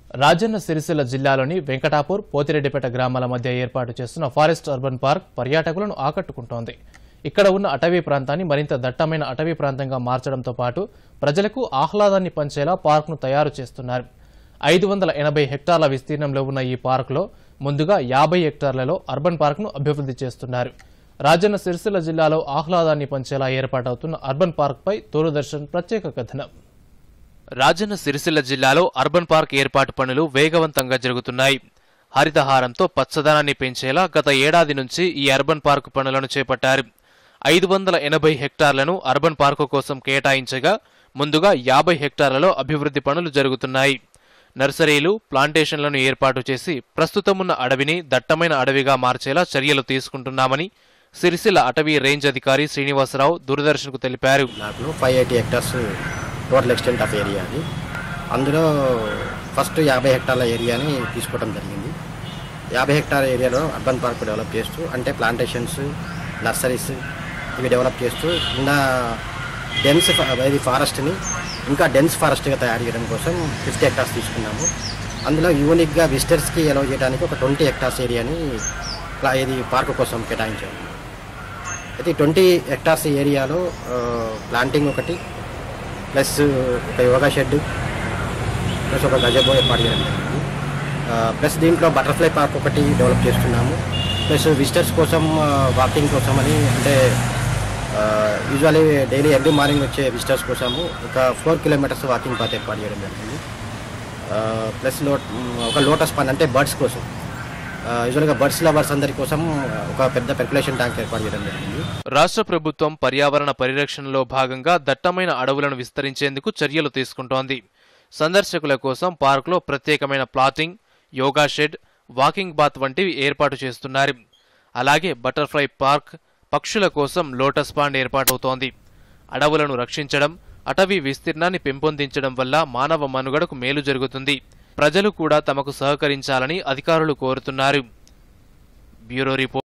రాజన్న సిరిసిల్ల జిల్లాలోని వెంకటాపూర్ పోతిరెడ్డిపేట గ్రామాల మధ్య ఏర్పాటు చేస్తున్న ఫారెస్ట్ అర్బన్ పార్క్ పర్యాటకులను ఆకట్టుకుంటోంది ఇక్కడ ఉన్న అటవీ ప్రాంతాన్ని మరింత దట్టమైన అటవీ ప్రాంతంగా మార్చడంతో పాటు ప్రజలకు ఆహ్లాదాన్ని పంచేలా పార్క్ను తయారు చేస్తున్నారు ఐదు వందల ఎనభై హెక్టార్ల విస్తీర్ణంలో ఉన్న ఈ పార్కులో ముందుగా యాభై హెక్టార్లలో అర్బన్ పార్క్ను అభివృద్ధి చేస్తున్నారు రాజన్న సిరిసిల్ల జిల్లాలో ఆహ్లాదాన్ని పంచేలా ఏర్పాటవుతున్న అర్బన్ పార్క్పై దూరదర్శన్ ప్రత్యేక కథనం రాజన్న సిరిసిల్ల జిల్లాలో అర్బన్ పార్క్ ఏర్పాటు పనులు వేగవంతంగా జరుగుతున్నాయి హరితహారంతో పచ్చదనాన్ని పెంచేలా గత ఏడాది నుంచి ఈ అర్బన్ పార్క్ పనులను చేపట్టారు ఐదు వందల ఎనభై హెక్టార్లను అర్బన్ పార్కు కోసం కేటాయించగా ముందుగా యాభై హెక్టార్లలో అభివృద్ధి పనులు జరుగుతున్నాయి నర్సరీలు ప్లాంటేషన్లను ఏర్పాటు చేసి ప్రస్తుతమున్న అడవిని దట్టమైన అడవిగా మార్చేలా చర్యలు తీసుకుంటున్నామని సిరిసిల్ల అటవీ రేంజ్ అధికారి శ్రీనివాసరావు దూరదర్శన్కు తెలిపారు నాకు five eighty hectares total extent of area అది అందులో ఫస్ట్ యాభై హెక్టార్ల ఏరియాని తీసుకోవడం జరిగింది యాభై హెక్టార్ ఏరియాలో అర్బన్ పార్క్ డెవలప్ చేస్తూ అంటే ప్లాంటేషన్స్ నర్సరీస్ ఇవి డెవలప్ చేస్తూ కింద డెన్స్ ఇది ఫారెస్ట్ని ఇంకా డెన్స్ ఫారెస్ట్గా తయారు చేయడం కోసం ఫిఫ్టీ హెక్టార్స్ తీసుకున్నాము అందులో యూనిక్గా విజిటర్స్కి అలౌ చేయడానికి ఒక ట్వంటీ హెక్టార్స్ ఏరియాని ప్లా- ఇది పార్క్ కోసం కేటాయించాము అయితే ట్వంటీ హెక్టార్స్ ఏరియాలో ప్లాంటింగ్ ఒకటి ప్లస్ ఒక యోగా షెడ్ ప్లస్ ఒక గజబో ఏర్పాటు చేయడం జరిగింది ప్లస్ దీంట్లో బటర్ఫ్లై పార్క్ ఒకటి డెవలప్ చేస్తున్నాము ప్లస్ విజిటర్స్ కోసం వాకింగ్ కోసం అని అంటే యూజువల్లీ డైలీ ఎవ్రీ మార్నింగ్ వచ్చే విజిటర్స్ కోసము ఒక ఫోర్ కిలోమీటర్స్ వాకింగ్ పాత్ ఏర్పాటు చేయడం జరిగింది ప్లస్ లో ఒక లోటస్ పాన్ అంటే బర్డ్స్ కోసం యూజువల్గా బర్డ్స్ లవర్స్ అందరి కోసం ఒక పెద్ద పెర్కులేషన్ ట్యాంక్ ఏర్పాటు చేయడం జరిగింది రాష్ట్ర ప్రభుత్వం పర్యావరణ పరిరక్షణలో భాగంగా దట్టమైన అడవులను విస్తరించేందుకు చర్యలు తీసుకుంటోంది సందర్శకుల కోసం పార్కులో ప్రత్యేకమైన plotting yoga shed walking path వంటివి ఏర్పాటు చేస్తున్నారు అలాగే బటర్ఫ్లై పార్క్ పక్షుల కోసం లోటస్ పాండ్ ఏర్పాటవుతోంది అడవులను రక్షించడం అటవీ విస్తీర్ణాన్ని పెంపొందించడం వల్ల మానవ మనుగడకు మేలు జరుగుతుంది ప్రజలు కూడా తమకు సహకరించాలని అధికారులు కోరుతున్నారు బ్యూరో రిపోర్ట్